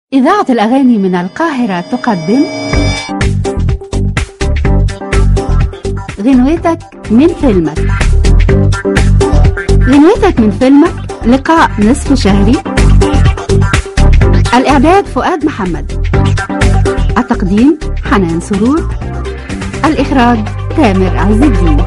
إذاعة الأغاني من القاهرة تقدم غنوتك من فيلمك غنوتك من فيلمك لقاء نصف شهري الإعداد فؤاد محمد التقديم حنان سرور الإخراج تامر عز الدين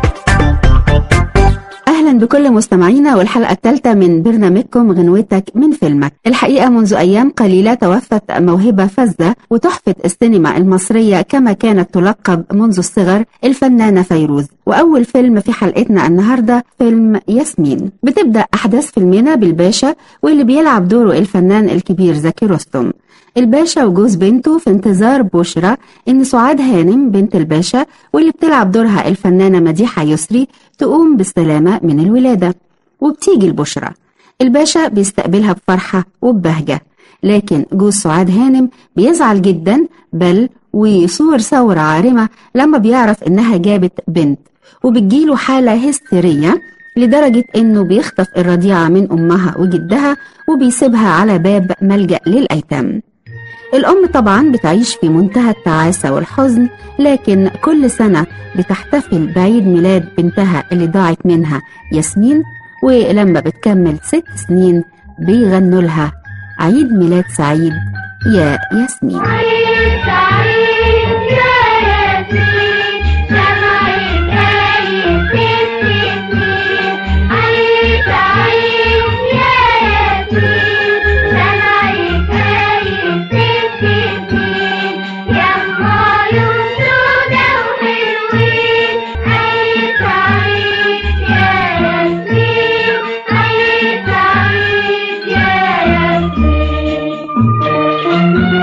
أهلا بكل مستمعينا والحلقة الثالثة من برنامجكم غنوتك من فيلمك الحقيقة منذ أيام قليلة توفت موهبة فزة وتحفة السينما المصرية كما كانت تلقب منذ الصغر الفنانة فيروز وأول فيلم في حلقتنا النهاردة فيلم ياسمين بتبدأ أحداث فيلمنا بالباشا واللي بيلعب دوره الفنان الكبير زكي رستم الباشا وجوز بنته في انتظار بشرى ان سعاد هانم بنت الباشا واللي بتلعب دورها الفنانة مديحة يسري تقوم بالسلامة من الولادة وبتيجي البشرى الباشا بيستقبلها بفرحة وببهجة لكن جوز سعاد هانم بيزعل جدا بل ويصور ثورة عارمة لما بيعرف انها جابت بنت وبتجيله حالة هستيرية لدرجة انه بيخطف الرضيعة من امها وجدها وبيسيبها على باب ملجأ للأيتام الأم طبعا بتعيش في منتهى التعاسة والحزن لكن كل سنة بتحتفل بعيد ميلاد بنتها اللي ضاعت منها ياسمين ولما بتكمل ست سنين بيغنوا لها عيد ميلاد سعيد يا ياسمين عيد سعيد يا ياسمين سمعك آية ست سنين عيد سعيد يا ياسمين سمعك آية ست سنين يما يسودة وحلوين عيد سعيد يا ياسمين عيد سعيد يا ياسمين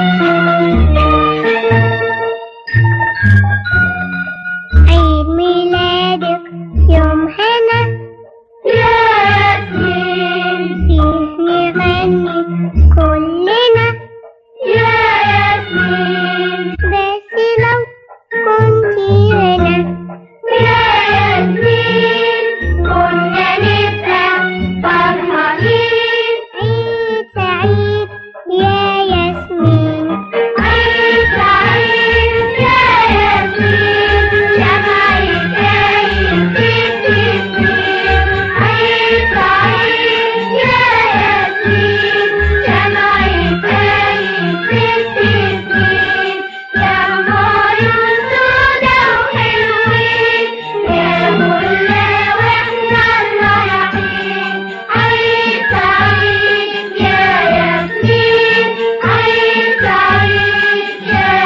عيد ميلادك يوم هنا يا ياسمين فيه نغني كلنا يا ياسمين بس لو كنتي هنا يا ياسمين كنا نبقى فرحانين عيد سعيد يا ياسمين عيد سعيد يا ياسمين شمعك آية ست سنين عيد سعيد يا ياسمين شمعك آية ست سنين يا نور سودا وحلوين يا ملا واحنا رايحين عيد سعيد يا ياسمين عيد سعيد يا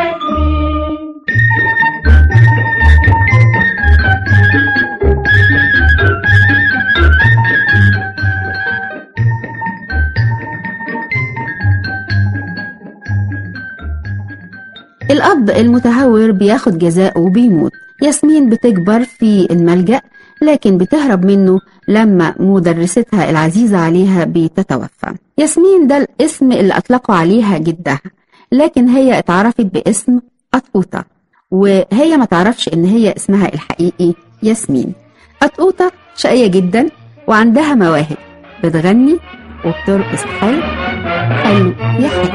ياسمين الأب المتهور بياخد جزاءه وبيموت ياسمين بتكبر في الملجأ لكن بتهرب منه لما مدرستها العزيزة عليها بتتوفى ياسمين ده الاسم اللي أطلقوا عليها جدها لكن هي اتعرفت باسم قطقوطة وهي ما تعرفش إن هي اسمها الحقيقي ياسمين قطقوطة شقية جدا وعندها مواهب بتغني وبترقص حلو حلو يا حلو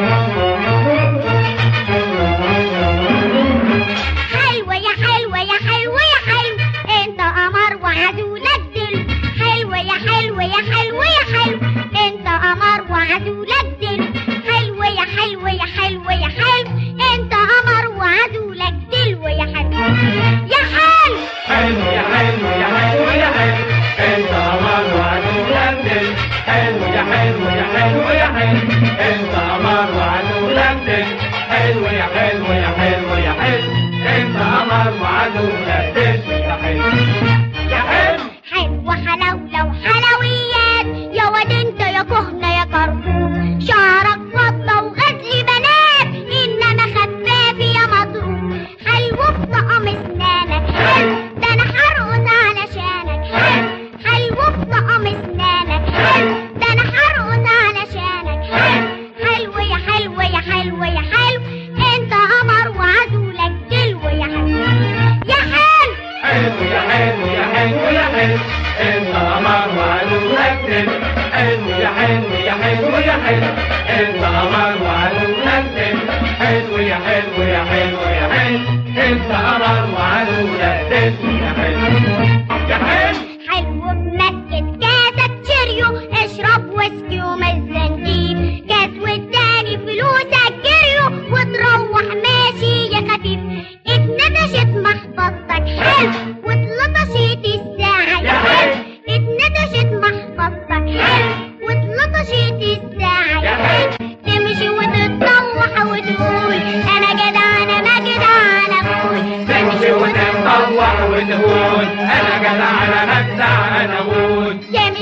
حلوة يا حلوة يا حلوة يا حلو انت قمر وعدولك دل حلوة يا حلوة يا حلوة يا حلو انت قمر وعدولك دل حلوة يا حلوة يا حلوة يا حلو انت قمر وعدولك دل ويا حلو يا حلو حلو يا حلو يا حلو يا حلو انت قمر وعدولك دل حلو يا حلو يا حلو يا حلو انت قمر وعدولك دل حلو يا حلو يا حلو يا حلو انت قمر وعدولك دل يا حلو يا حلو حلوة حلاولة وحلويات يا واد انت يا كهنة يا كركوب شعرك فضة وغزل بنات انما خفاف يا مضروب حلو في طقم اسنانك حلو ده انا هرقص علشانك حلو حلو في طقم اسنانك حلو ده انا هرقص علشانك حلو حلو يا حلو يا حلو يا حلو انت قمر وعدولك دلو يا حلو يا حلو حلو يا حلو يا حلو يا حلو انت قمر وعدولك دل حلو يا حلو يا حلو يا حلو انت قمر وعدولك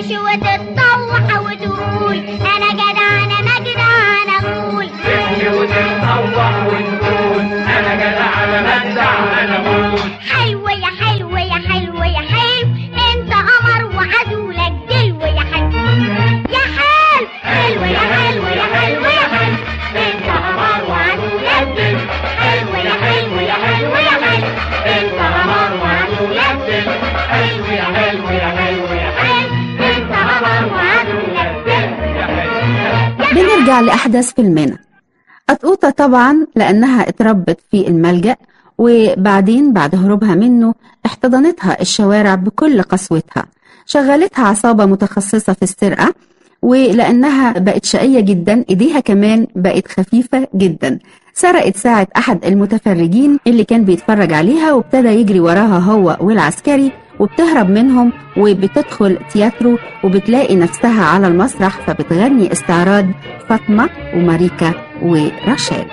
تمشي وتتطوح وتقول انا جدع انا مجدع انا اقول تمشي وتتطوح وتقول انا جدع انا مجدع انا اقول حلو يا حلو يا حلو يا حلو انت قمر وعدولك دلو يا حلو يا حلو حلو يا حلو يا حلو يا حلو انت قمر وعدولك دلو حلو يا حلو يا حلو يا حلو انت قمر وعدولك دلو حلو يا حلو يا حلو يا حلو انت قمر وعدولك دلو يا حلو بنرجع لأحداث فيلمنا قطقوطة طبعا لأنها اتربت في الملجأ وبعدين بعد هروبها منه احتضنتها الشوارع بكل قسوتها شغلتها عصابة متخصصة في السرقة ولأنها بقت شقية جدا إيديها كمان بقت خفيفة جدا سرقت ساعة أحد المتفرجين اللي كان بيتفرج عليها وابتدى يجري وراها هو والعسكري وبتهرب منهم وبتدخل تياترو وبتلاقي نفسها على المسرح فبتغني استعراض فاطمة وماريكا ورشاد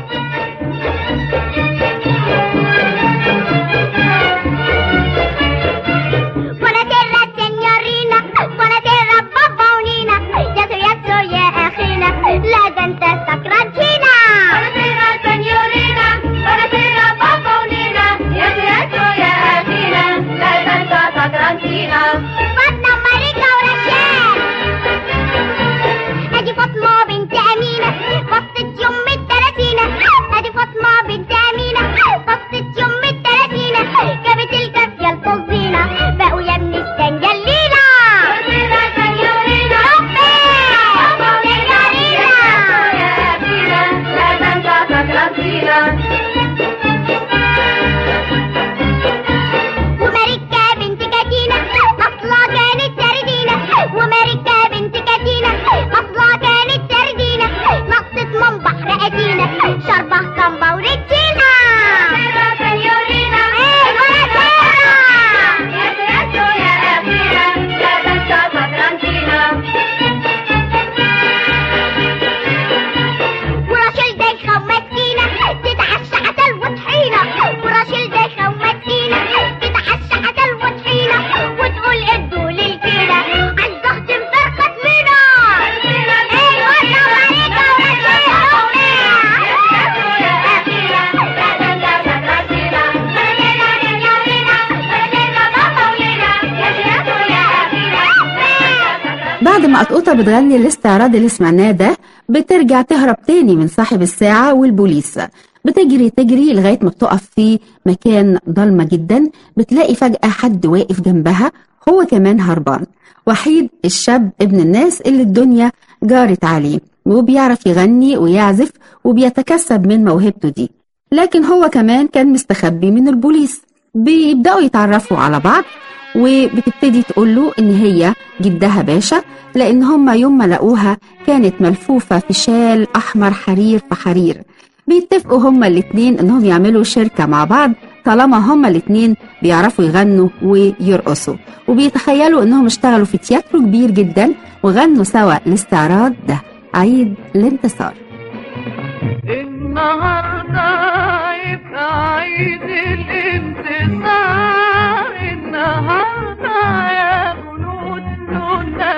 Buonasera signorina, buonasera Papaunina, Yato yato ya akhina, la danta sacrantina. Buonasera signorina, buonasera Papaunina, Yato yato ya akhina, la danta sacrantina. فاطمة وماريكا ورشاد ادي فاطمة بنت أمينة بطت يوم التلاتينة ادي فاطمة بنت أمينة بطت يوم التلاتينة جابت الكافية الفظينة بقوا يا ابن السنجليلة سنجليلة سنجليلة وماريكا بنت كاتينا أصلا كانت سردينة وماريكا بنت كاتينا أصلا كانت سردينة نطت من بحر أتينا شربة كامبا وريتشينا وراشيل دايخة ومسكينة تتعشى عسل وطحينة وراشيل دايخة ومسكينة تتعشى عسل وطحينة وتقول ادوا للكيلة عالضغط مفرقة مينا ايوه يا ماريكا بعد ما قطقوطة بتغني الاستعراض اللي سمعناه ده بترجع تهرب تاني من صاحب الساعة والبوليس بتجري تجري لغاية ما بتقف في مكان ضلمة جدا بتلاقي فجأة حد واقف جنبها هو كمان هربان وحيد الشاب ابن الناس اللي الدنيا جارت عليه وبيعرف يغني ويعزف وبيتكسب من موهبته دي لكن هو كمان كان مستخبي من البوليس بيبدأوا يتعرفوا على بعض وبتبتدي تقول له ان هي جدها باشا لان هما يوم ما لقوها كانت ملفوفة في شال احمر حرير في حرير بيتفقوا هما الاتنين انهم يعملوا شركة مع بعض طالما هما الاتنين بيعرفوا يغنوا ويرقصوا وبيتخيلوا انهم اشتغلوا في تياترو كبير جدا وغنوا سوا الاستعراض ده عيد الانتصار النهارده يبقى عيد الانتصار النهارده يا جنود لنا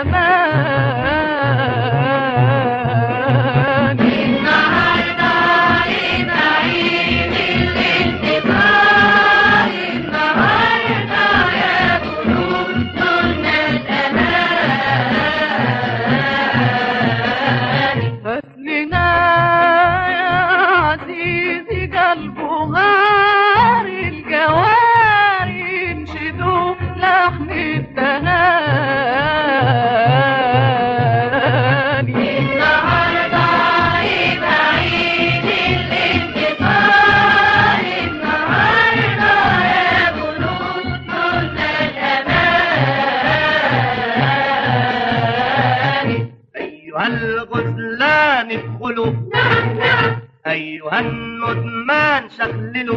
الامان النهارده يبقى عيد الانتصار النهارده يا جنود لنا الامان هات لنا يا عزيزي قلبه غار الجواري ينشدوا لحن التهاني النهارده يبقى عيد الانتصار النهارده يا جنود نورنا الامان أيها الغزلان ادخلوا أيها الندمان شخللوا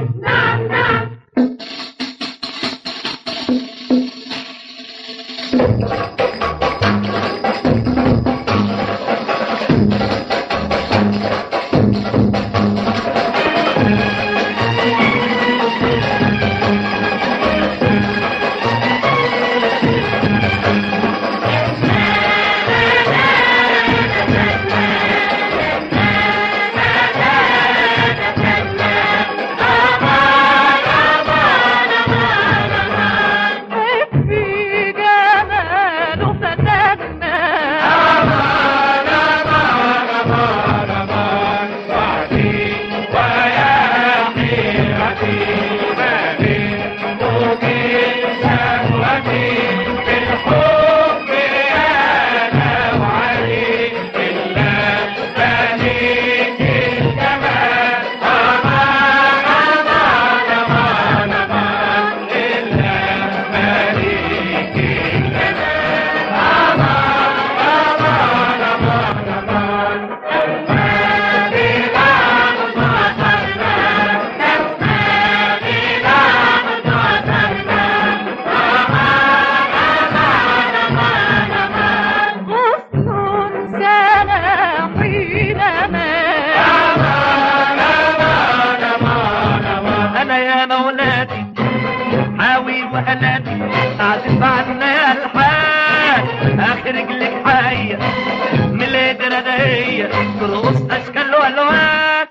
حلوات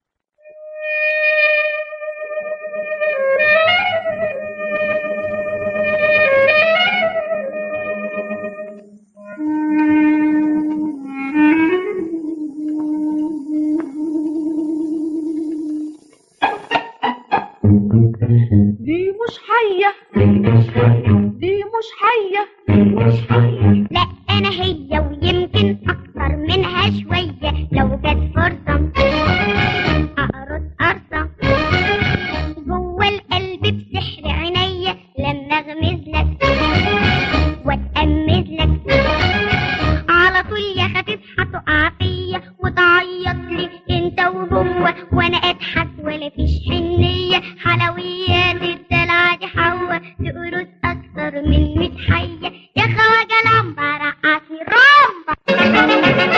دي مش حية دي مش حية لا انا هي ويمكن اكتر منها شوية لو جت فرصة اقرص قرصة جوه القلب بسحر عينيا لما اغمز لك واتأمز لك على طول يا خفيف هتقع فيا وتعيط لي انت وهو وانا اضحك ولا فيش حنية حلويات الدلع دي حوا تقرص اكتر من ميت حية يا خواجة لمبة رقصي رمبة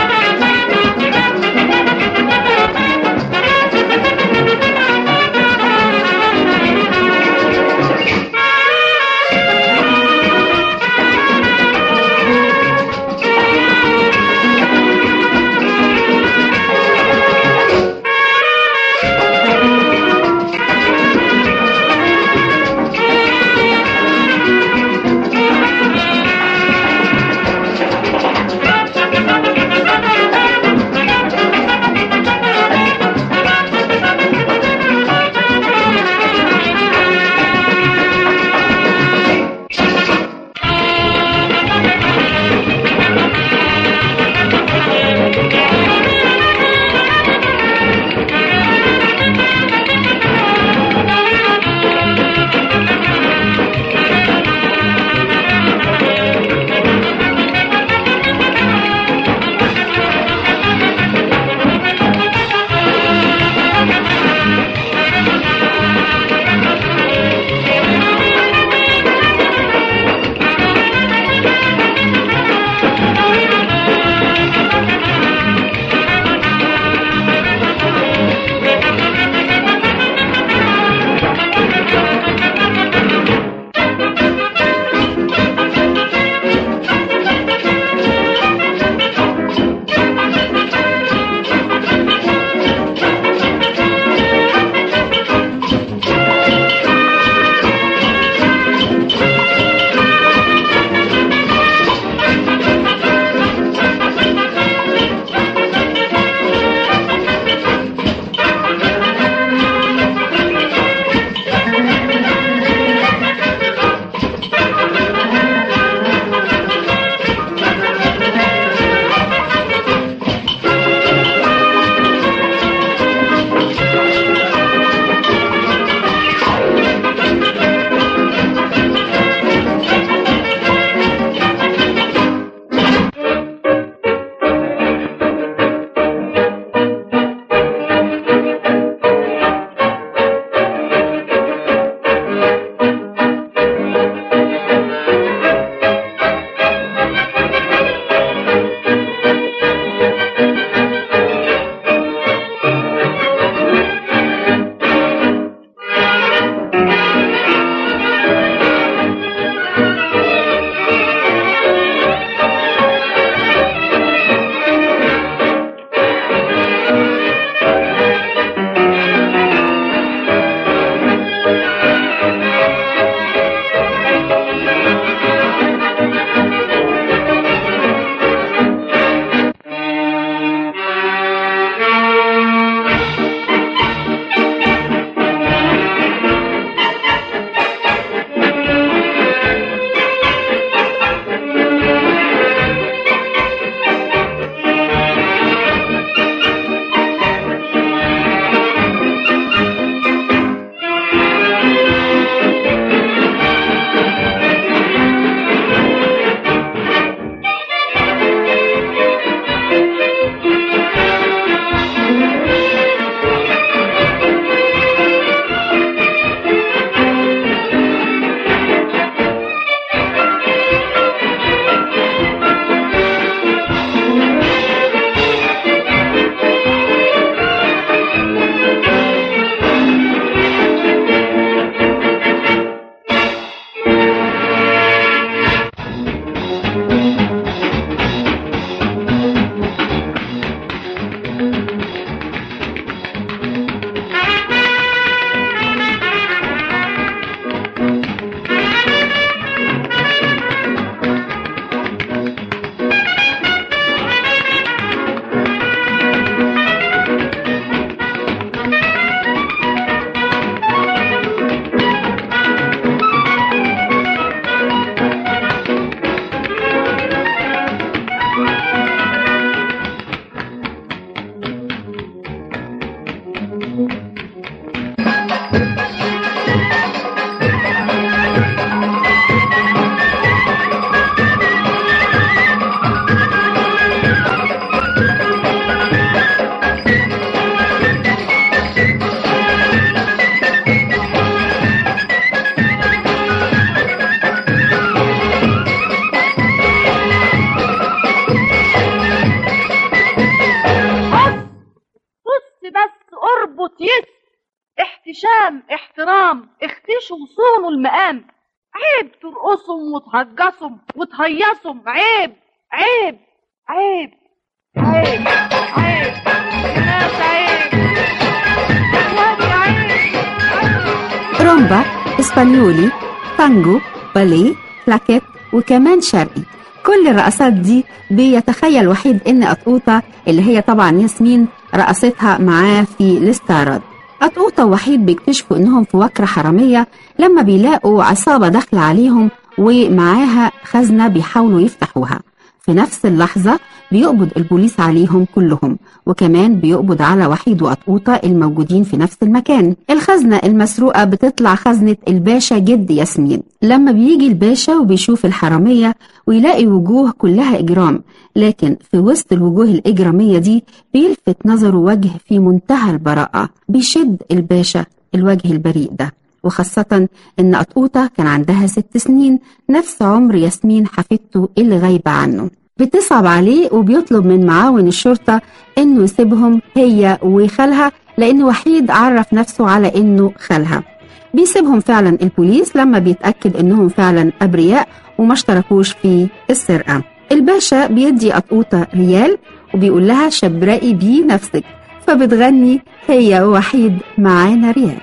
اربط يس احتشام احترام اختشوا وصونوا المقام عيب ترقصهم وتهجصهم وتهيصهم عيب عيب عيب عيب عيب يا ناس عيب اخواني عيب عيب رومبا اسبانيولي تانجو باليه كلاكيت وكمان شرقي كل الرقصات دي بيتخيل وحيد ان قطقوطة اللي هي طبعا ياسمين رقصتها معاه في الاستعراض قطقوطة ووحيد بيكتشفوا انهم في وكرة حرامية لما بيلاقوا عصابة داخلة عليهم ومعاها خزنة بيحاولوا يفتحوها في نفس اللحظة بيقبض البوليس عليهم كلهم وكمان بيقبض على وحيد وقطقوطة الموجودين في نفس المكان الخزنة المسروقة بتطلع خزنة الباشا جد ياسمين لما بيجي الباشا وبيشوف الحرامية ويلاقي وجوه كلها إجرام لكن في وسط الوجوه الإجرامية دي بيلفت نظره وجه في منتهى البراءة بيشد الباشا الوجه البريء ده وخاصة إن قطقوطة كان عندها ست سنين نفس عمر ياسمين حفيدته اللي غايبة عنه بتصعب عليه وبيطلب من معاون الشرطة إنه يسيبهم هي وخالها لأن وحيد عرف نفسه على إنه خالها بيسيبهم فعلا البوليس لما بيتأكد إنهم فعلا أبرياء وما اشتركوش في السرقة الباشا بيدي قطقوطة ريال وبيقول لها شبرقي بيه نفسك فبتغني هي ووحيد معانا ريال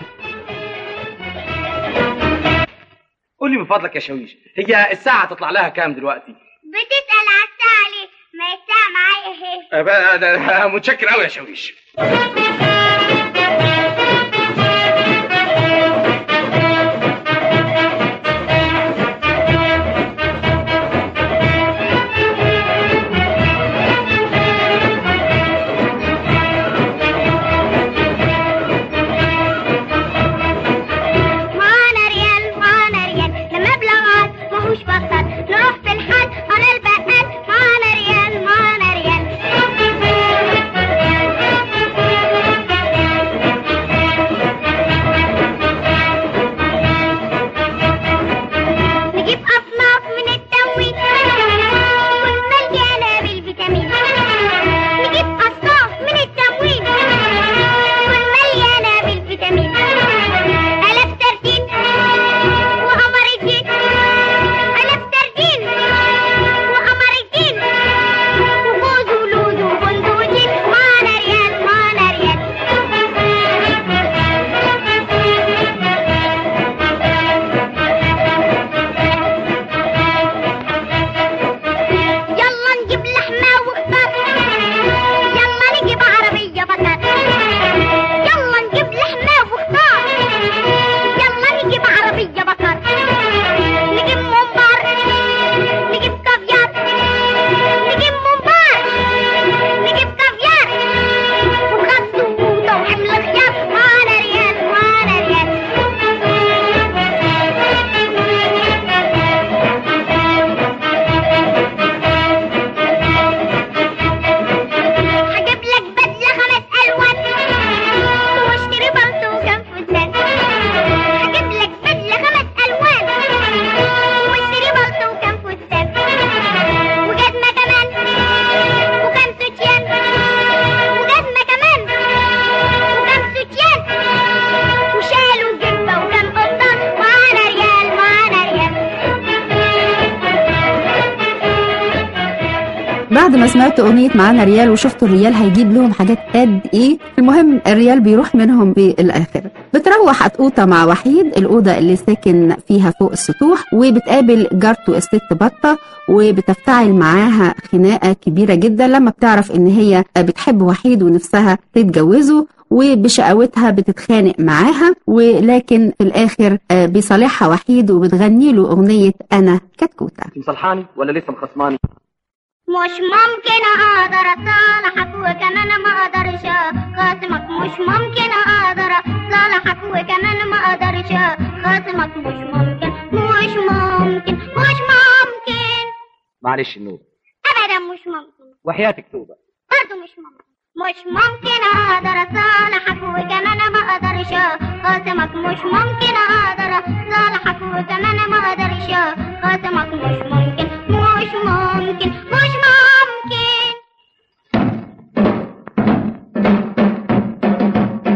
قول لي من فضلك يا شويش هي الساعة تطلع لها كام دلوقتي؟ بتسأل على الساعة ليه؟ ما الساعة معايا اهي أه بقى ده- ده متشكر قوي يا شويش معانا ريال معانا ريال لما بلغات ماهوش بطل نروح في الحال على البقال معانا ريال معانا ريال نجيب أصناف من التموين تكون مليانة بالفيتامين نجيب أصناف من التموين تكون مليانة بالفيتامين ألف ترتين وقمر الدين ألف ترتين وقمر الدين وفوز ولود وبندوجين معانا ريال معانا ريال يلا نجيب لحمة وخضار يلا نجيب عربية بطل يلا نجيب لحمة وخضار يلا نجيب عربية بطل نجيب ممبار نجيب كافيار نجيب ممبار نجيب كافيار وخس وقوطة وحمل خيار معانا ريال معانا ريال هجيب لك بدلة خمس ألوان واشتري بلطو وكم فستان هجيب لك بدلة خمس ألوان واشتري بلطو وكم فستان وجزمة كمان وكم ستيان وجزمة كمان وكم ستيان وشالوا جبة وكم قطان معانا ريال معانا ريال بعد ما سمعت أغنية معانا ريال وشفتوا الريال هيجيب لهم حاجات قد إيه المهم الريال بيروح منهم بالآخر بتروح قطقوطة مع وحيد الأوضة اللي ساكن فيها فوق السطوح وبتقابل جارته الست بطة وبتفتعل معاها خناقة كبيرة جدا لما بتعرف إن هي بتحب وحيد ونفسها تتجوزه وبشقاوتها بتتخانق معاها ولكن في الآخر آه، بيصالحها وحيد وبتغني له أغنية أنا كتكوتة انت مصلحاني ولا لسه مخصماني؟ مش ممكن اقدر اصالحك وكمان ما اقدرش خاصمك مش ممكن اقدر اصالحك وكمان ما اقدرش خاصمك مش ممكن مش ممكن مش ممكن معلش النوبة ابدا مش ممكن وحياتك توبة برضه مش ممكن مش ممكن اقدر اصالحك وكمان ما اقدرش خاصمك مش ممكن اقدر اصالحك وكمان ما اقدرش خاصمك مش ممكن مش ممكن مش ممكن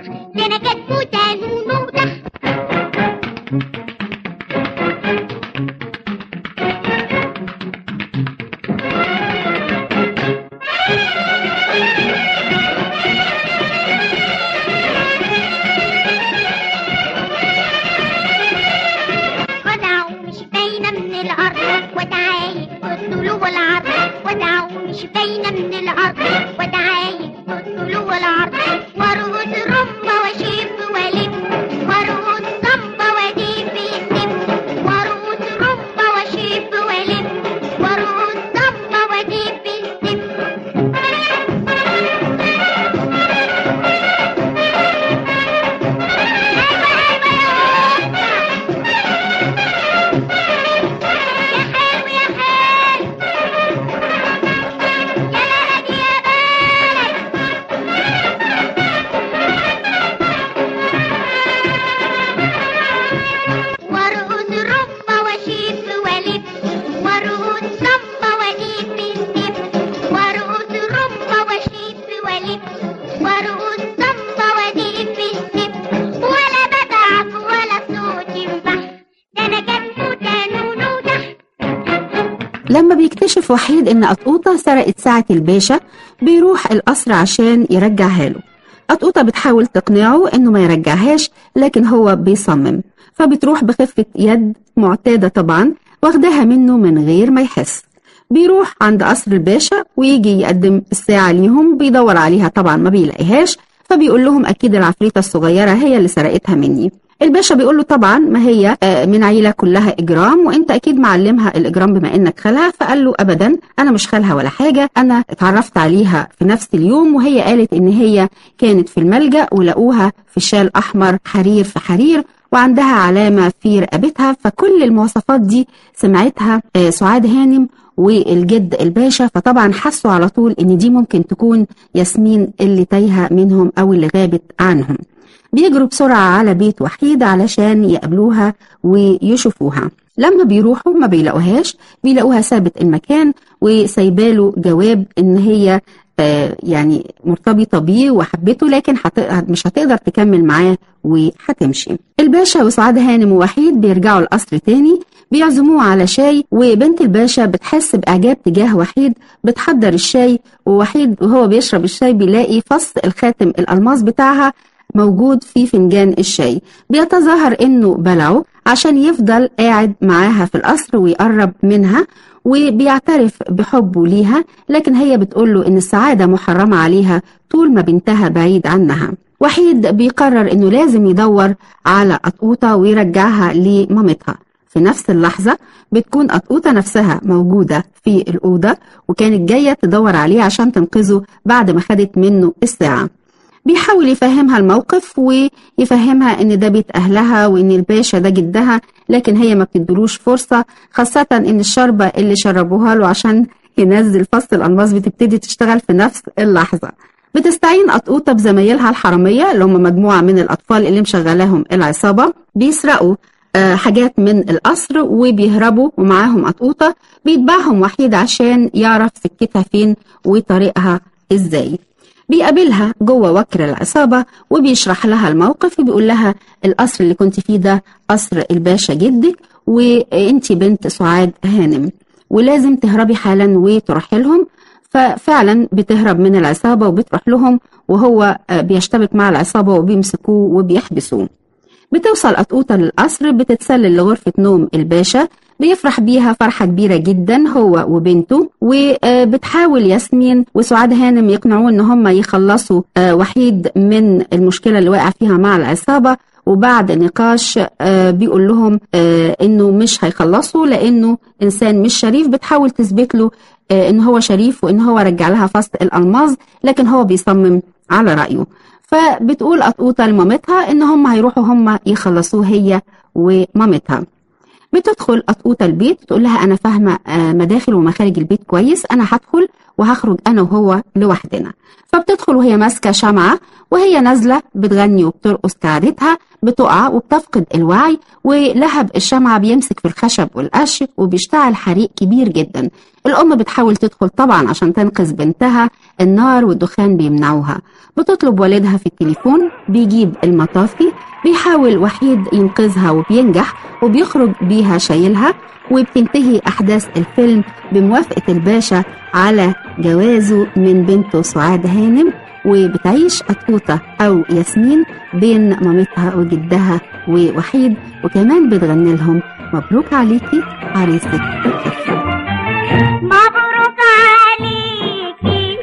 ده انا كتكوتة نونوتة ودعوا مش باينة من الأرض ودعايك بالطول والعرض ودعوا مش باينة من الأرض ودعايك بالطول والعرض وارقص رمبة واشيب والف وارقص صمبة واديب السب وارقص رمبة واشيب والف وارقص صمبة واديب السب يا حلو يا حلو يا لهدي يا بلد وارقص رمبة واشيب والف وارقص صمبة واديب السب وارقص رمبة واشيب والف وارقص صمبة واديب السب ولا بتعب ولا صوتي مبح ده انا كتكوتة نونوتة لما بيكتشف وحيد إن قطوطة سرقت ساعة الباشا بيروح القصر عشان يرجعها له قطوطة بتحاول تقنعه إنه ما يرجعهاش لكن هو بيصمم فبتروح بخفة يد معتادة طبعا واخداها منه من غير ما يحس بيروح عند قصر الباشا ويجي يقدم الساعة ليهم بيدور عليها طبعا ما بيلاقيهاش فبيقول لهم أكيد العفريتة الصغيرة هي اللي سرقتها مني الباشا بيقول له طبعا ما هي آه، من عيلة كلها إجرام وأنت أكيد معلمها الإجرام بما إنك خالها فقال له أبدا أنا مش خالها ولا حاجة أنا اتعرفت عليها في نفس اليوم وهي قالت إن هي كانت في الملجأ ولقوها في شال أحمر حرير في حرير وعندها علامة في رقبتها فكل المواصفات دي سمعتها آه، سعاد هانم والجد الباشا فطبعا حسوا على طول ان دي ممكن تكون ياسمين اللي تايهه منهم او اللي غابت عنهم بيجروا بسرعة على بيت وحيد علشان يقابلوها ويشوفوها لما بيروحوا ما بيلاقوهاش بيلاقوها سابت المكان وسايباله جواب ان هي آه، يعني مرتبطة بيه وحبته لكن هت- مش هتقدر تكمل معاه وهتمشي الباشا وسعاد هانم ووحيد بيرجعوا القصر تاني بيعزموه على شاي وبنت الباشا بتحس بإعجاب تجاه وحيد بتحضر الشاي ووحيد وهو بيشرب الشاي بيلاقي فص الخاتم الألماس بتاعها موجود في فنجان الشاي بيتظاهر انه بلعه عشان يفضل قاعد معاها في القصر ويقرب منها وبيعترف بحبه ليها لكن هي بتقوله ان السعادة محرمة عليها طول ما بنتها بعيد عنها وحيد بيقرر انه لازم يدور على قطوطة ويرجعها لمامتها في نفس اللحظة بتكون قطوطة نفسها موجودة في الأوضة وكانت جاية تدور عليه عشان تنقذه بعد ما خدت منه الساعة بيحاول يفهمها الموقف ويفهمها ان ده بيت اهلها وان الباشا ده جدها لكن هي ما بتدلوش فرصة خاصة ان الشربة اللي شربوها له عشان ينزل فص الألماس بتبتدي تشتغل في نفس اللحظة بتستعين قطوطة بزمايلها الحرامية اللي هم مجموعة من الأطفال اللي مشغلاهم العصابة بيسرقوا آه، حاجات من القصر وبيهربوا ومعاهم قطوطة بيتبعهم وحيد عشان يعرف سكتها فين وطريقها ازاي بيقابلها جوه وكر العصابة وبيشرح لها الموقف وبيقول لها القصر اللي كنت فيه ده قصر الباشا جدك وانتي بنت سعاد هانم ولازم تهربي حالا وتروحي لهم ففعلا بتهرب من العصابة وبتروح لهم وهو آه، بيشتبك مع العصابة وبيمسكوه وبيحبسوه بتوصل قطوطة للقصر بتتسلل لغرفة نوم الباشا بيفرح بيها فرحة كبيرة جدا هو وبنته وبتحاول ياسمين وسعاد هانم يقنعوه ان هم يخلصوا آه، وحيد من المشكلة اللي واقع فيها مع العصابة وبعد نقاش آه، بيقول لهم آه، انه مش هيخلصوا لانه انسان مش شريف بتحاول تثبت له آه، ان هو شريف وان هو رجع لها فصل الالماظ لكن هو بيصمم على رايه فبتقول قطوطه لمامتها ان هم هيروحوا هم يخلصوه هي ومامتها بتدخل قطوطه البيت تقول لها انا فاهمه آه، مداخل ومخارج البيت كويس انا هدخل وهخرج أنا وهو لوحدنا فبتدخل وهي ماسكة شمعة وهي نازلة بتغني وبترقص كعادتها بتقع وبتفقد الوعي ولهب الشمعة بيمسك في الخشب والقش وبيشتعل حريق كبير جدا الأم بتحاول تدخل طبعا عشان تنقذ بنتها النار والدخان بيمنعوها بتطلب والدها في التليفون بيجيب المطافي بيحاول وحيد ينقذها وبينجح وبيخرج بيها شايلها وبتنتهي أحداث الفيلم بموافقة الباشا على جوازه من بنته سعاد هانم وبتعيش أتوتة أو ياسمين بين مامتها وجدها ووحيد وكمان بتغني لهم مبروك عليكي عريسك الخفة مبروك عليكي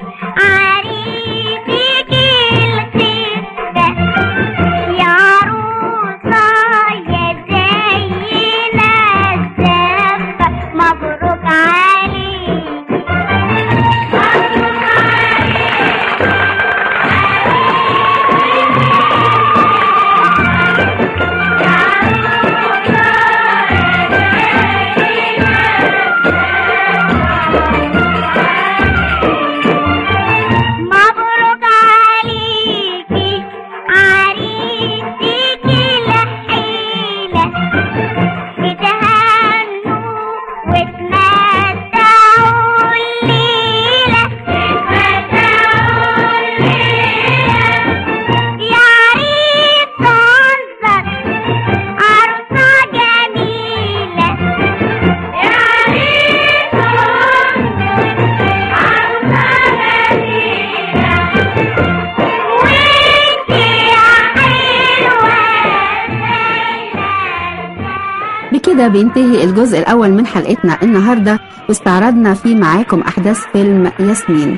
عريسك الخير ده يا عروسة يا زينة الزفة مبروك عليكي مبروك مبروك عليكي عريسك الحيلة اتهنوا واتمتعوا الليلة اتمتعوا الليلة يا عريس انظر عروسة جميلة يا عريس انظر عروسة جميلة وانتي يا حلوة بكده بينتهي الجزء الأول من حلقتنا النهاردة واستعرضنا فيه معاكم أحداث فيلم ياسمين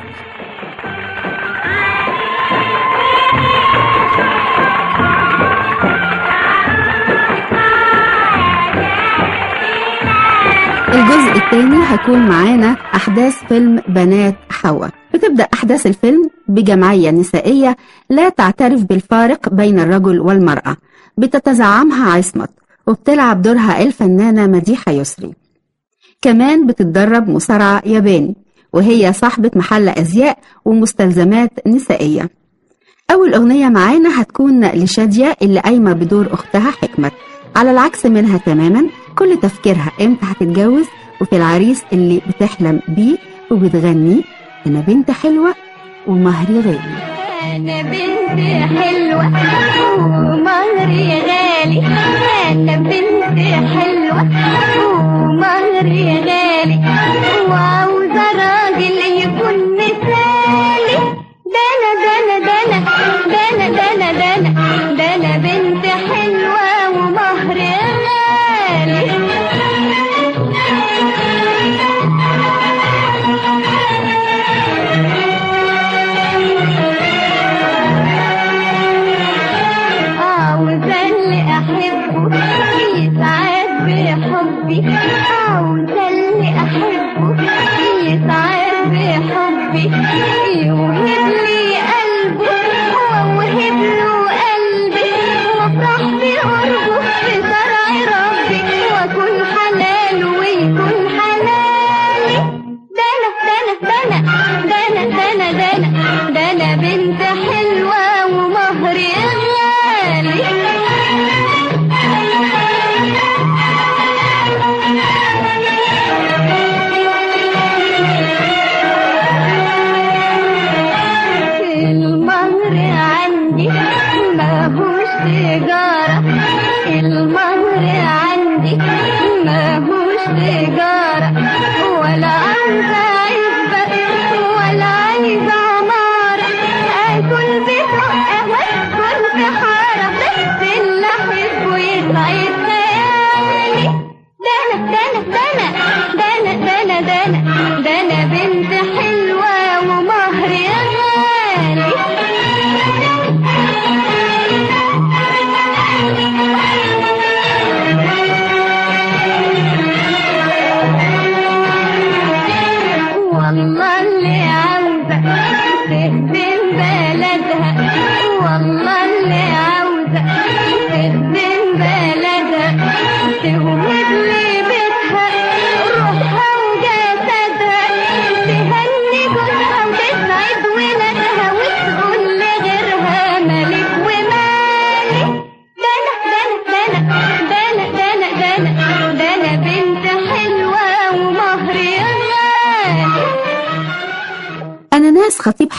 الجزء الثاني هيكون معانا أحداث فيلم بنات حواء بتبدأ أحداث الفيلم بجمعية نسائية لا تعترف بالفارق بين الرجل والمرأة بتتزعمها عصمت وبتلعب دورها الفنانة مديحة يسري كمان بتتدرب مصارعة ياباني وهي صاحبة محل أزياء ومستلزمات نسائية أول أغنية معانا هتكون لشادية اللي قايمة بدور أختها حكمت على العكس منها تماما كل تفكيرها إمتى هتتجوز وفي العريس اللي بتحلم بيه وبتغني أنا بنت حلوة ومهري غالي أنا بنت حلوة ومهري غالي أنا بنت حلوة ومهري غالي وعاوزة راجل يكون مثالي ده أنا ده أنا ده أنا ده أنا ده أنا ده أنا ده أنا بنت حلوة ومهري غالي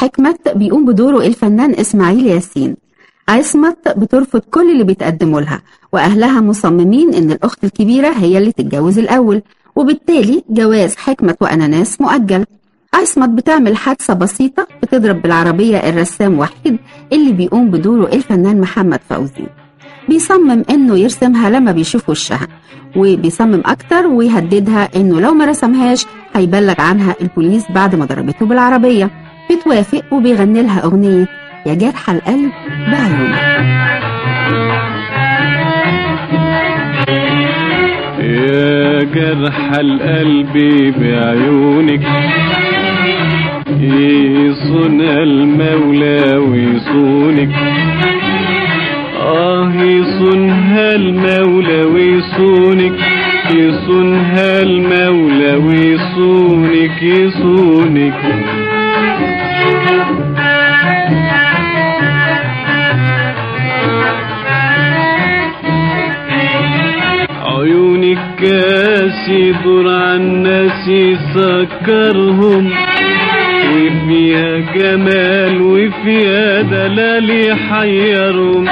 حكمت بيقوم بدوره الفنان إسماعيل ياسين عصمت بترفض كل اللي بيتقدموا لها وأهلها مصممين إن الأخت الكبيرة هي اللي تتجوز الأول وبالتالي جواز حكمت وأناناس مؤجل عصمت بتعمل حادثة بسيطة بتضرب بالعربية الرسام وحيد اللي بيقوم بدوره الفنان محمد فوزي بيصمم انه يرسمها لما بيشوف وشها وبيصمم اكتر ويهددها انه لو ما رسمهاش هيبلغ عنها البوليس بعد ما ضربته بالعربية بتوافق وبيغني لها اغنية يا جرح القلب بعيونك يا جرح القلب بعيونك يصون المولى ويصونك آه يصونها المولى ويصونك يصونها المولى ويصونك يصونك عيونك كاسي دور عن ناس يسكرهم وفيها جمال وفيها دلال يحيرهم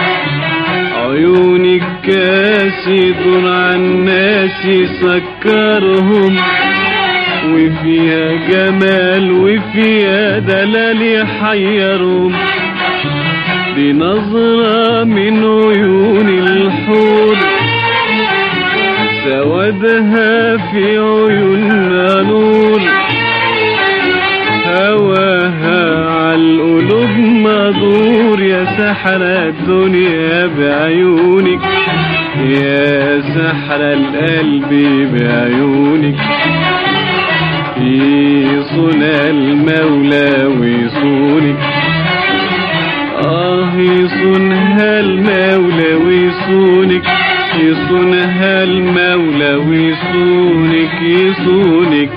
عيونك كاسي دور عن ناس يسكرهم وفيها جمال وفيها دلال يحيرهم دي نظرة من عيون الحور سودها في عيوننا نور هواها عالقلوب مدور يا سحر الدنيا بعيونك يا سحر القلب بعيونك يصونها المولى ويصونك آه يصونها المولى ويصونك يصونها المولى ويصونك يصونك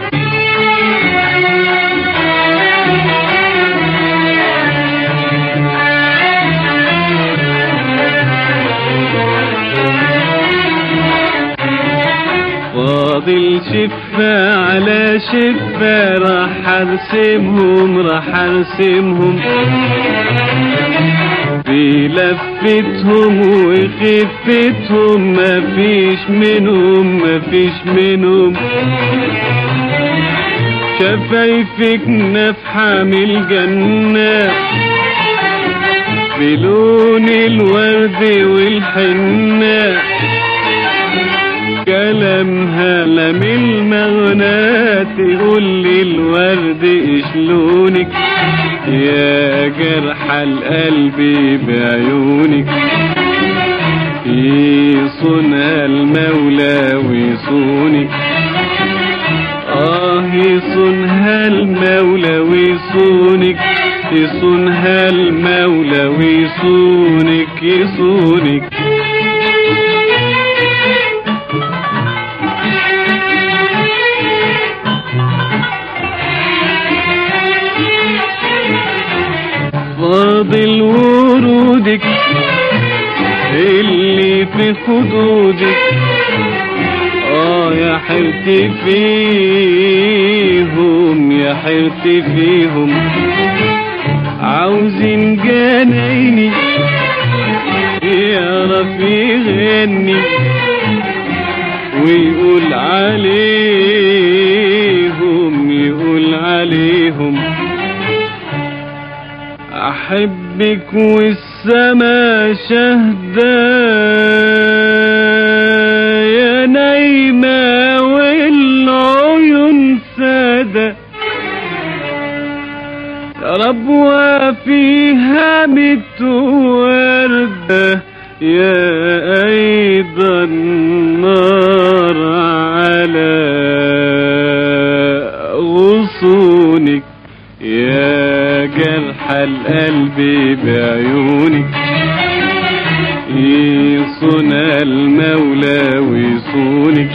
فاضل شفة على شفة راح ارسمهم راح ارسمهم في لفتهم وخفتهم مفيش منهم مفيش منهم شفايفك نفحة من الجنة بلون الورد والحنة كلامها لم المغنى تقول لي الورد اشلونك يا جرح القلب بعيونك يصونها المولى ويصونك آه يصونها المولى ويصونك يصونها المولى ويصونك يصونك فاضل ورودك اللي في خدودك اه يا حيرتي فيهم يا حيرتي فيهم عاوزين جنايني يعرف يغني ويقول عليهم يقول عليهم أحبك والسما شهدة يا نايمة والعيون سادة ربوة فيها ميت وردة يا أيضا نار على غصونك يا جرح القلب بعيونك يصونها المولى ويصونك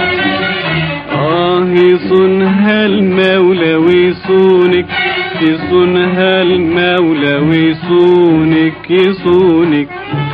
آه يصونها المولى ويصونك يصونها المولى ويصونك يصونك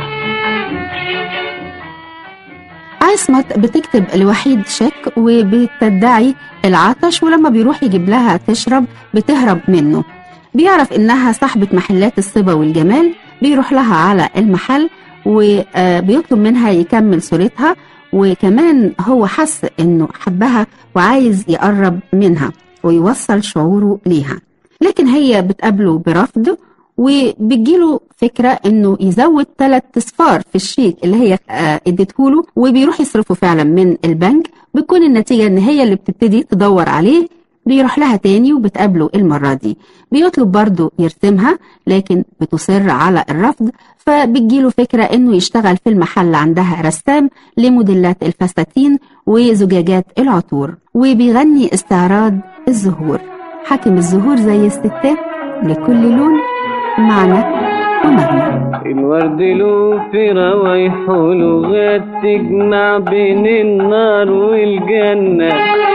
عصمت بتكتب لوحيد شيك وبتدعي العطش ولما بيروح يجيب لها تشرب بتهرب منه بيعرف إنها صاحبة محلات الصبا والجمال بيروح لها على المحل وبيطلب منها يكمل صورتها وكمان هو حس إنه حبها وعايز يقرب منها ويوصل شعوره ليها لكن هي بتقابله برفض وبتجيله فكرة انه يزود ثلاث اصفار في الشيك اللي هي آه، اديتهوله وبيروح يصرفه فعلا من البنك بتكون النتيجة ان هي اللي بتبتدي تدور عليه بيروح لها تاني وبتقابله المرة دي بيطلب برضه يرسمها لكن بتصر على الرفض فبتجيله فكرة انه يشتغل في المحل عندها رسام لموديلات الفساتين وزجاجات العطور وبيغني استعراض الزهور حاكم الزهور زي الستات لكل لون معنى ومغنى الورد له في روايح ولغات تجمع بين النار والجنة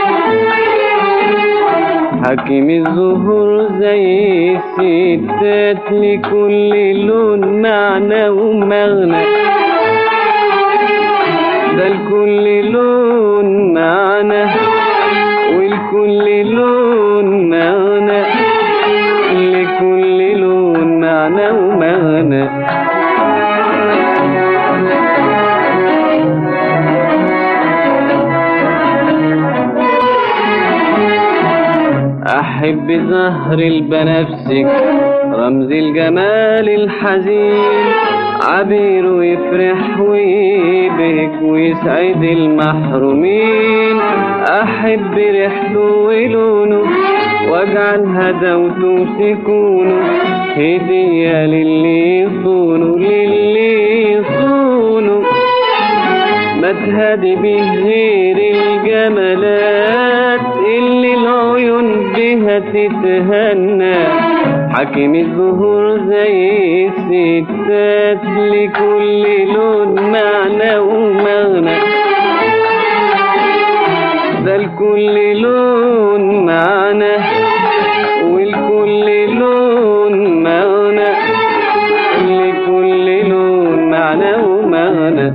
حكيم الزهور زي الستات لكل لون معنى ومغنى ده لكل لون معنى ولكل لون معنى لكل لون معنى ومغنى أحب زهر البنفسج رمز الجمال الحزين عبير يفرح ويبهج ويسعد المحرومين أحب ريحته ولونه واجعل هدوته سكونه هدية للي يصونه للي يصونه ما تهدي به غير الجمالات اللي العيون بها تتهنى حكيم الزهور زي الستات لكل لون معنى ومغنى ده لكل لون معنى ولكل لون معنى لكل لون معنى ومغنى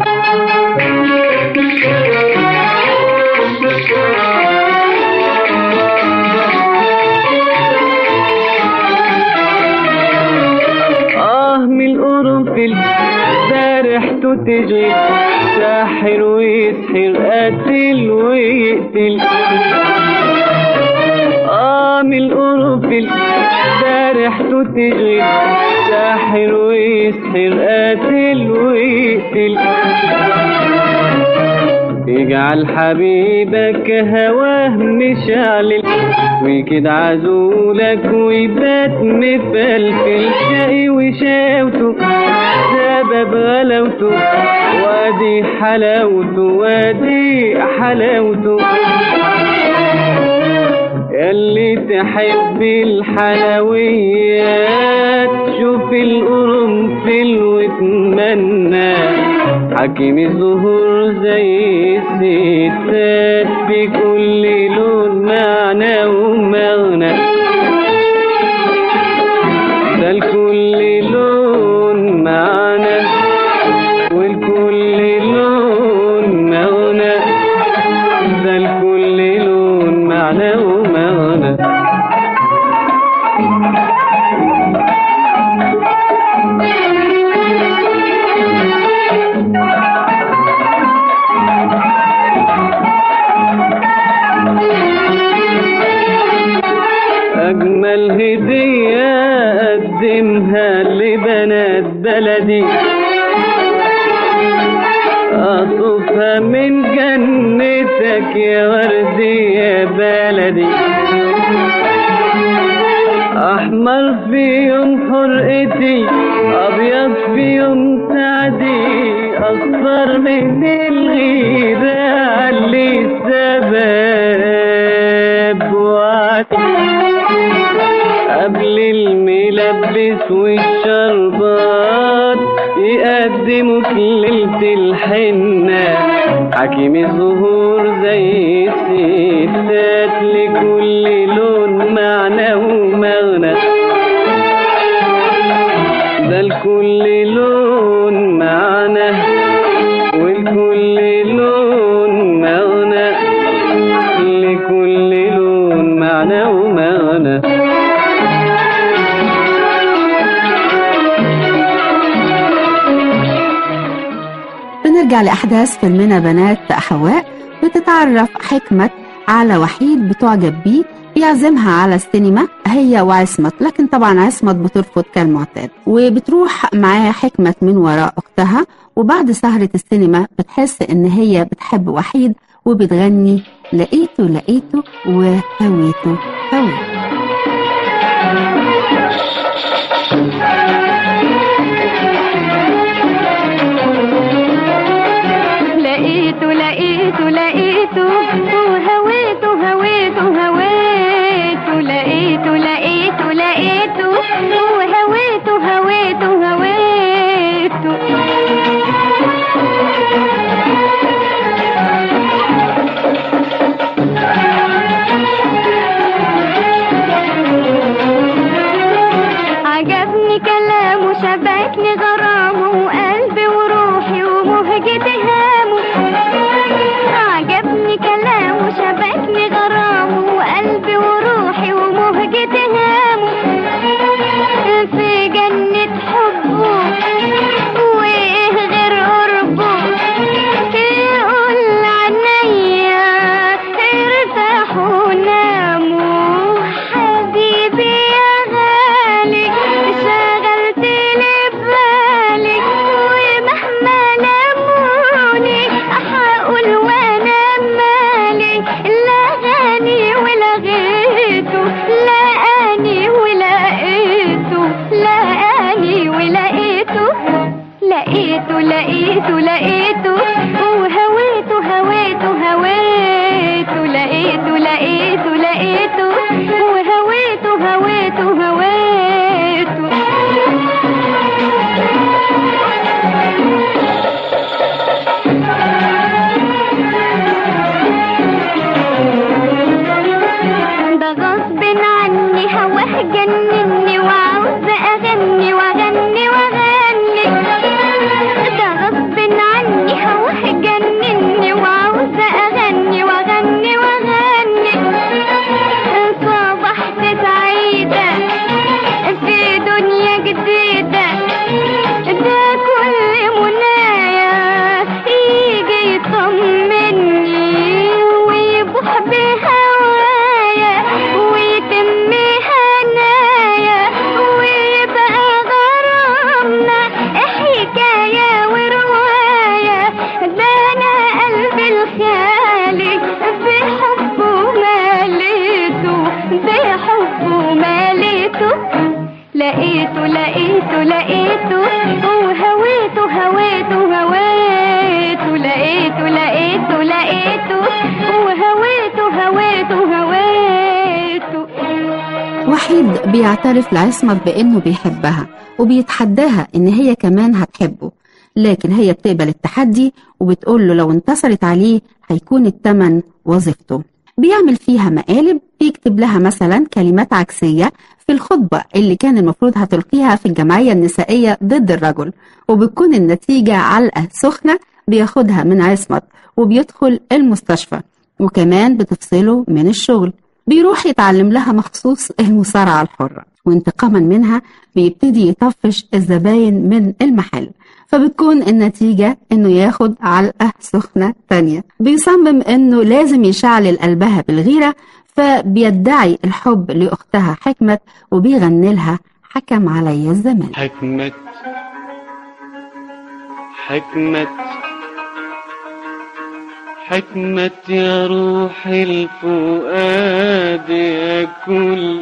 آه من القرنفل ده ريحته تشغل ساحر ويسحر قاتل ويقتل آه من القرنفل ده ريحته تشغل ساحر ويسحر قاتل ويقتل يجعل حبيبك هواه مشعل ويكد عزولك ويبات مفلفل شقي وشاوته سبب غلاوته وادي حلاوته وادي حلاوته ياللي تحب الحلويات شوف القرنفل واتمنى حكيم الزهور زي الستات بكل لون معنى ومغنى ده لكل لون معنى ولكل لون مغنى ده لكل لون معنى ومغنى أجمل هدية أقدمها لبنات بلدي أطوفها من جنتك يا وردي يا بلدي أحمر في يوم حرقتي أبيض في يوم سعدي أصفر من الغيرة علي السباب وعدي قبل الملبس والشربات يقدمك ليلة الحنة حكيم الزهور زي الستات لكل لون معنى ومغنى ده لكل لون معنى ولكل لون مغنى لكل لون معنى ومغنى نرجع لأحداث فيلمنا بنات حواء بتتعرف حكمة على وحيد بتعجب بيه يعزمها على السينما هي وعصمت لكن طبعا عصمت بترفض كالمعتاد وبتروح معاها حكمة من وراء أختها وبعد سهرة السينما بتحس إن هي بتحب وحيد وبتغني لقيته لقيته وهويته هويته لقيته لقيته لقيته وهويته هويته هويته لقيته لقيته لقيته وهويته هويته هويته عجبني كلامه شبكني غرامه وقلبي وروحي ومهجتي هامه عجبني كلامه شبكني غرامه وقلبي وروحي ومهجتي هامه في جنة حبه وايه غير قربه يقول عينيا ارتاحوا ناموا حبيبي يا غالي شغلت لي بالي ومهما لموني هقول وانا مالي لا غني ولا غيته لا اني ولقيته لا اني ولقيته لقيته لقيته لقيته وهويته هويته هويته لقيته لقيته لقيته وهويته هويته هويته ده غصب عني هواه جنني وعاوزة أغني وأغني وأغني ده غصب عني هواه جنني وعاوزة أغني وأغني وأغني صبحت سعيدة في دنيا جديدة ده كل منايا يجي يطمني ويبوح بهوايا ويتم هنايا ويبقى غرامنا حكاية ورواية ده أنا قلبي الخالي بحبه ماليته بحبه ماليته لقيته لقيته لقيته وهويته هويته هويته لقيته لقيته لقيته وهويته هويته هويته وحيد بيعترف لعصمت بإنه بيحبها وبيتحداها إن هي كمان هتحبه لكن هي بتقبل التحدي وبتقول له لو انتصرت عليه هيكون التمن وظيفته بيعمل فيها مقالب بيكتب لها مثلا كلمات عكسية في الخطبة اللي كان المفروض هتلقيها في الجمعية النسائية ضد الرجل وبتكون النتيجة علقة سخنة بياخدها من عصمت وبيدخل المستشفى وكمان بتفصله من الشغل بيروح يتعلم لها مخصوص المصارعة الحرة وانتقاما منها بيبتدي يطفش الزباين من المحل فبتكون النتيجة انه ياخد علقة سخنة تانية بيصمم انه لازم يشعل قلبها بالغيرة فبيدعي الحب لأختها حكمة وبيغني لها حكم علي الزمان حكمت حكمت حكمت يا روح الفؤاد يا كل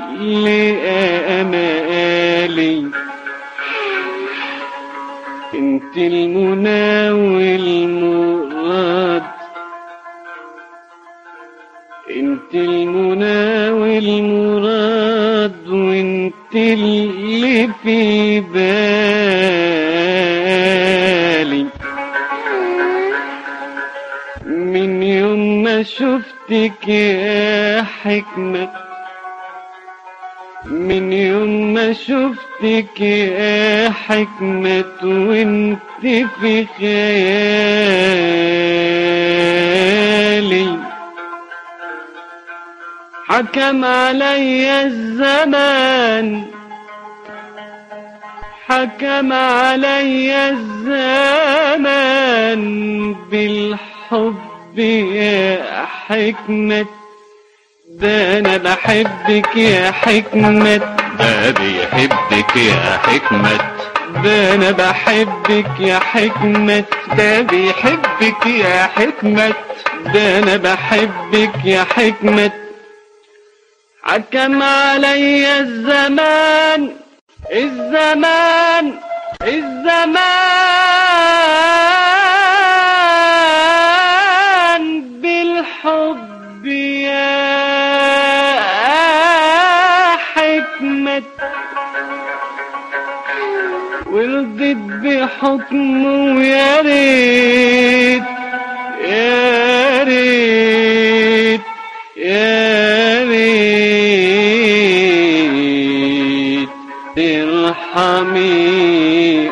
أمالي انت المنى والمراد انت المنى والمراد وانت اللي في بالي من يوم ما شفتك يا حكمة من يوم ما شفتك يا حكمة وانت في خيالي حكم علي الزمان حكم علي الزمان بالحب يا حكمة ده أنا بحبك يا حكمة ده بيحبك يا حكمة ده أنا بحبك يا حكمة ده بيحبك يا حكمة ده أنا بحبك يا حكمة حكم علي الزمان الزمان الزمان بالحب يا حكمة ورضيت بحكمه يا ريت يا ريت يا ريت ارحمي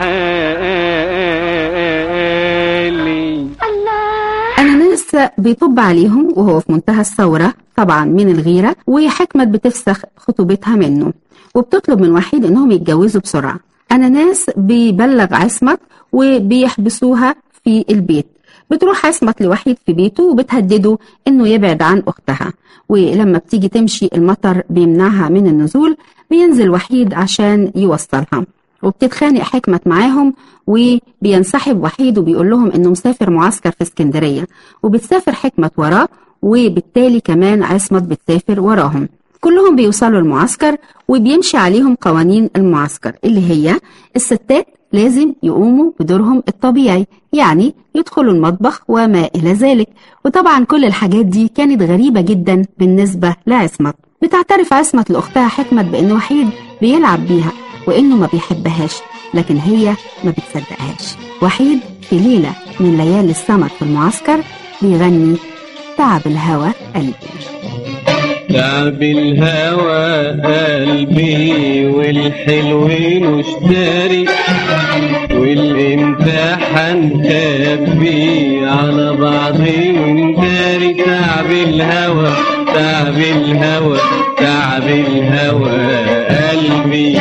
حالي أناناس بيطب عليهم وهو في منتهى الثورة طبعا من الغيرة وحكمة بتفسخ خطوبتها منه وبتطلب من وحيد إنهم يتجوزوا بسرعة أناناس بيبلغ عصمت وبيحبسوها في البيت بتروح عصمت لوحيد في بيته وبتهدده إنه يبعد عن أختها ولما بتيجي تمشي المطر بيمنعها من النزول بينزل وحيد عشان يوصلها وبتتخانق حكمة معاهم وبينسحب وحيد وبيقول لهم انه مسافر معسكر في اسكندرية وبتسافر حكمة وراه وبالتالي كمان عصمت بتسافر وراهم كلهم بيوصلوا المعسكر وبيمشي عليهم قوانين المعسكر اللي هي الستات لازم يقوموا بدورهم الطبيعي يعني يدخلوا المطبخ وما إلى ذلك وطبعا كل الحاجات دي كانت غريبة جدا بالنسبة لعصمت بتعترف عصمت لأختها حكمة بأن وحيد بيلعب بيها وإنه ما بيحبهاش لكن هي ما بتصدقهاش وحيد في ليلة من ليالي السمر في المعسكر بيغني تعب الهوى قلبي تعب الهوى قلبي والحلوين اشتري والامتحان خبي على بعضي ونداري تعب الهوى تعب الهوى تعب الهوى قلبي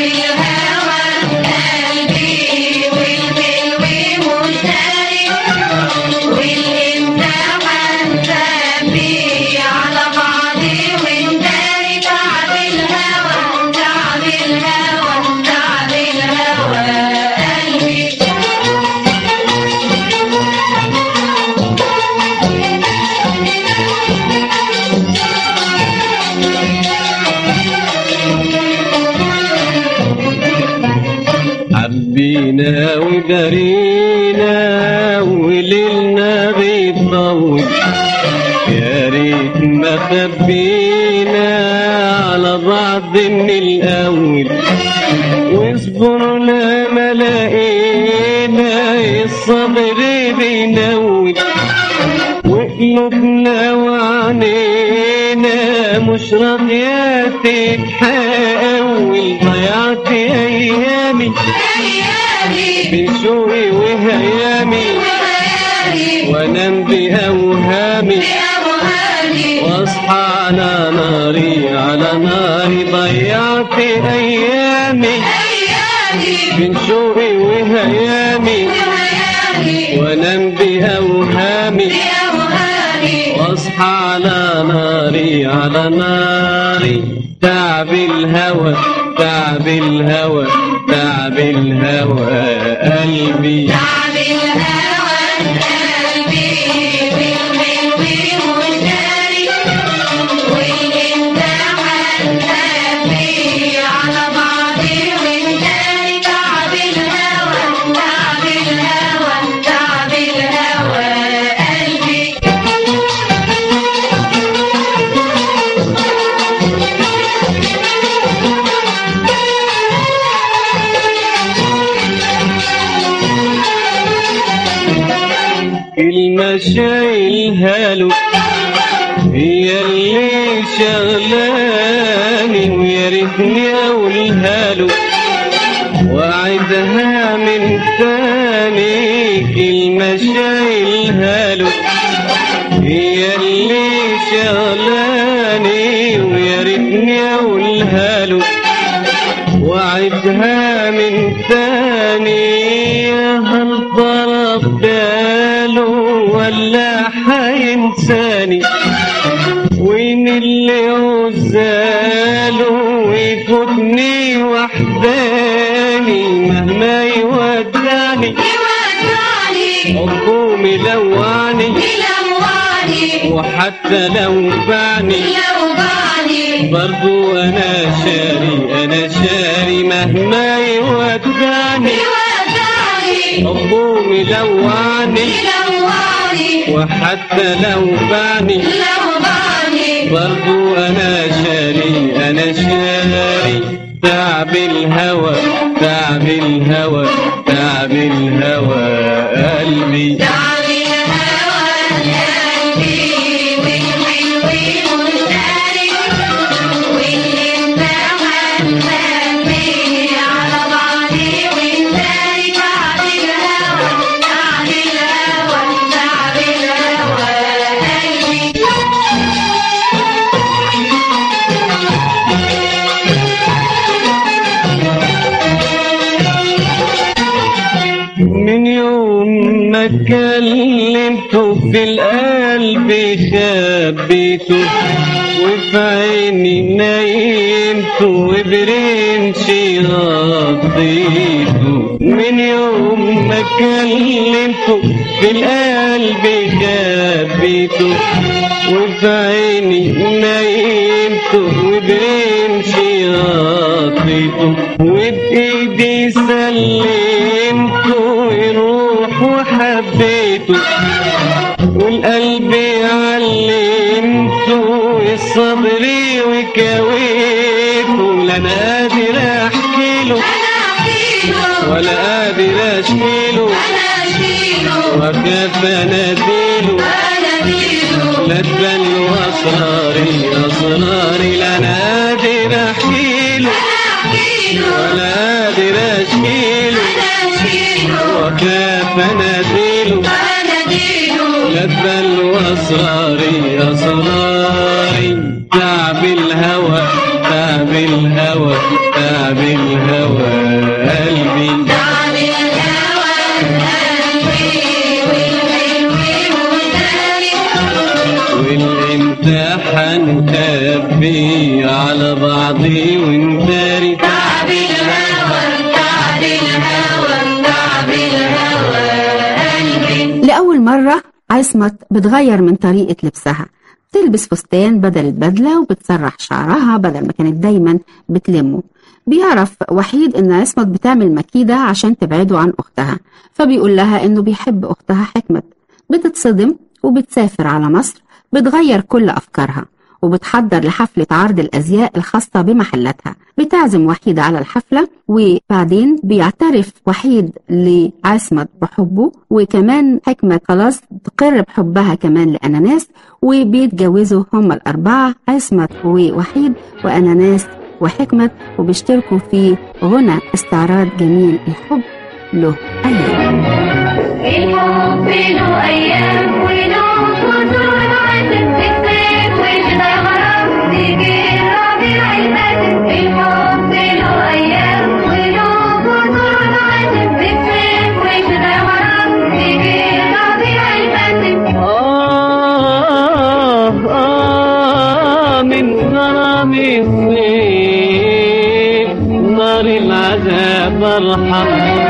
حبينا ودارينا وليلنا بيطول يا ريت ما خبينا على بعض من الاول واصبرنا ما لقينا الصبر بينول وقلوبنا وعنينا مش راضية تتحول ضيعت أيامي بشوقي وهيامي وانام بأوهامي واصحى على ناري على ناري ضيعت أيامي من شوقي وهيامي وانام بأوهامي واصحى على ناري على ناري تعب الهوى تعب الهوى تعب الهوى قلبي كلمة شايلها له هي اللي شغلاني ويا ريتني اقولها له وعدها من تاني كلمة شايلها له هي اللي شغلاني ويا ريتني اقولها له وعدها من تاني هل ضرب باله ولا حينساني وين اللي عزاله ويفوتني وحداني مهما يودعني حبه ملوعني وحتى لو باعني برضو انا شاري انا شاري مهما يودعني حبه ملوعني وحتى لو باعني برضو انا شاري انا شاري تعب الهوى تعب الهوى تعب الهوى قلبي من يوم ما كلمته في القلب خبيته وفي عيني نيمته وبرمشي غطيته من يوم ما كلمته في القلب خبيته وفي عيني نيمته وبرمشي غطيته وبإيدي سلمته يروح وحبيته والقلب علمته الصبر وكويته لا انا قادر احكي له ولا قادر اشكيله وكيف اناديله لا تبان اسراري اسراري لا انا قادر احكيله ولا قادر اشكيله وكيف اناديله لا تبان اسراري اسراري تعب الهوى تعب الهوى تعب الهوى قلبي والامتحان تبي على بعضي ونداري تعب لأول مرة عصمت بتغير من طريقة لبسها تلبس فستان بدل البدلة وبتسرح شعرها بدل ما كانت دايما بتلمه بيعرف وحيد ان عصمت بتعمل مكيدة عشان تبعده عن اختها فبيقول لها انه بيحب اختها حكمت بتتصدم وبتسافر على مصر بتغير كل افكارها وبتحضر لحفلة عرض الأزياء الخاصة بمحلاتها بتعزم وحيد على الحفلة وبعدين بيعترف وحيد لعصمت بحبه وكمان حكمة خلاص تقر بحبها كمان لأناناس وبيتجوزوا هما الأربعة عصمت ووحيد وأناناس وحكمة وبيشتركوا في غنى استعراض جميل الحب له أيام الحب له أيام وله خطوط عزم في الصيف والشتا غرام تيجي الربيع الماتم الحب له أيام وله خطوط عزم في الصيف والشتا غرام تيجي الربيع الماتم آه آه من غرام الصيف نار العذاب ارحم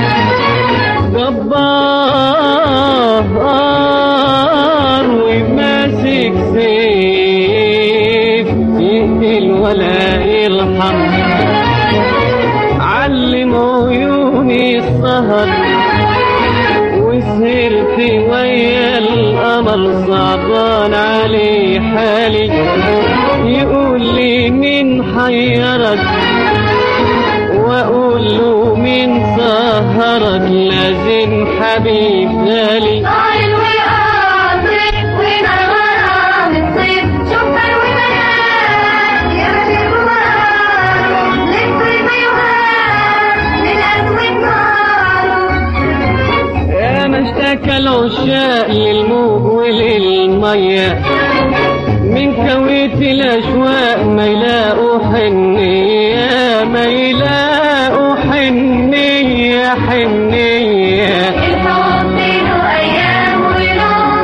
جبار وماسك سيف يقتل ولا يرحم علم عيوني السهر وسهرت ويا القمر صعبان علي حالي يقول لي مين حيرك واقول له مين سهرك لازم حبيب غالي طال وقاصر ونار غرام الصيف شكر وبنات يا بشر وغرام للصيف يغار للأسود نار يا ما اشتكى العشاق للموج وللمية من كويت الأشواق ما يلاقوا حنية ما يلاقوا حنية حنية الحب له أيام وله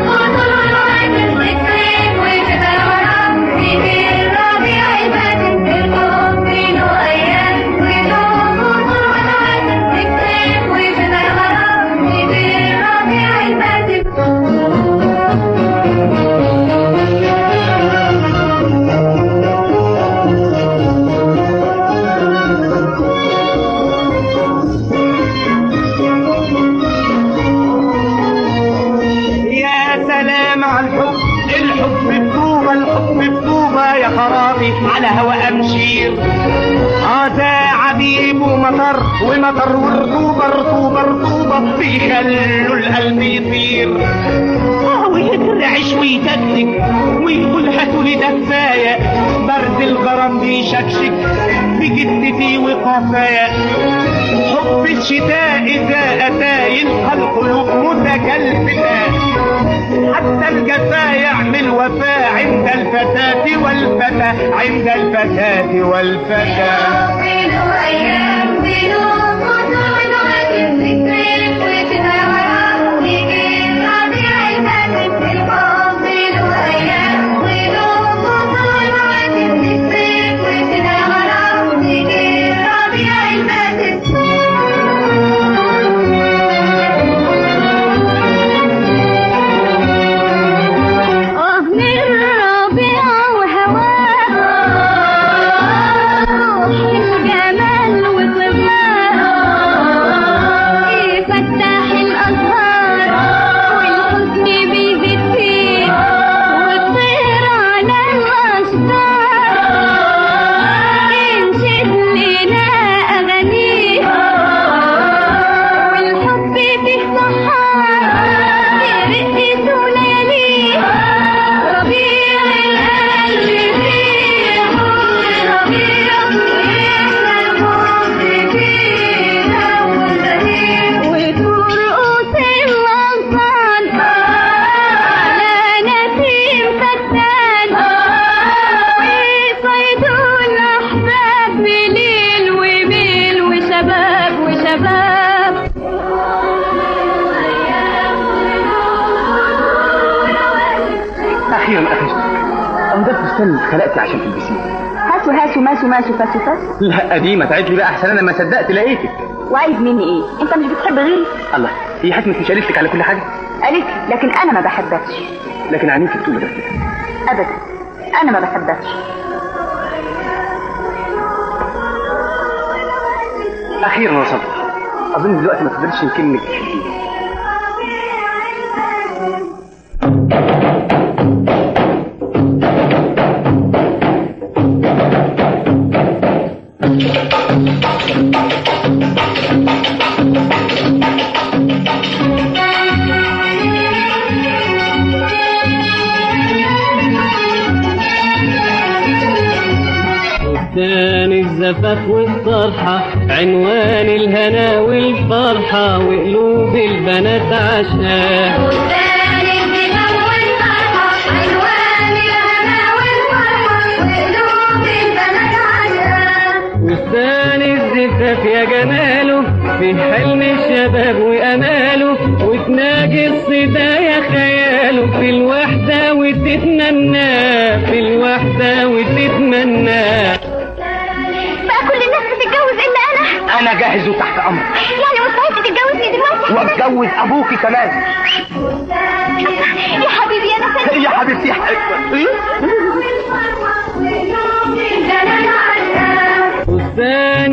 على هوا امشير هذا عبيب ومطر ومطر ورطوبة رطوبة رطوبة بيخلوا القلب يطير آه ويترعش ويدكدك ويقول هاتوا لي دفاية برد الغرام بيشكشك بجدتي وقفايا حب الشتاء إذا أتى يلقى القلوب متكلفتة حتى الجفا يعمل وفاء عند الفتاة والفتى عند الفتاة والفتى آه من الربيع وهواه الجمال وطباه يفتح الأزهار والحزن بيزيد فيه وتطير على الأشجار ينشد لنا أغانيه والحب فيه صحار يرقص لياليه ربيع القلب فيه ربيع وإحنا الحب فينا والبهيج وترقص الأغصان على نسيم فتان ويصيدوا الأحباب بليل وميل وشباب وشباب أخيرا قفشتك أنضف فستان خلقتي عشان تلبسيه هاتوا هاتوا ماشوا ماشوا فاسوا فاسوا لا قديمة تعيد لي بقى أحسن أنا لما صدقت لقيتك وعايز مني ايه انت مش بتحب غيري الله هي حكمة مش قالت لك على كل حاجة قالت لي، لكن انا ما بحبكش لكن عينيك بتقول غير كده ابدا انا ما بحبكش أخيرا وصلت أظن دلوقتي ما تقدرش يمكنك تحبيني بستان الزفاف والطرحة عنوان الهنا والفرحة وقلوب البنات عشاق بستان الزفاف يا جماله في حلم الشباب واماله وتناجي الصدا يا خياله في الوحده وتتمنى في الوحده وتتمنى بقى كل الناس بتتجوز الا انا أنا جاهز وتحت أمرك يعني مستعد تتجوزني دلوقتي واتجوز أبوكي كمان يا حبيبي انا سلمى يا حبيبتي يا حبيبتي بستان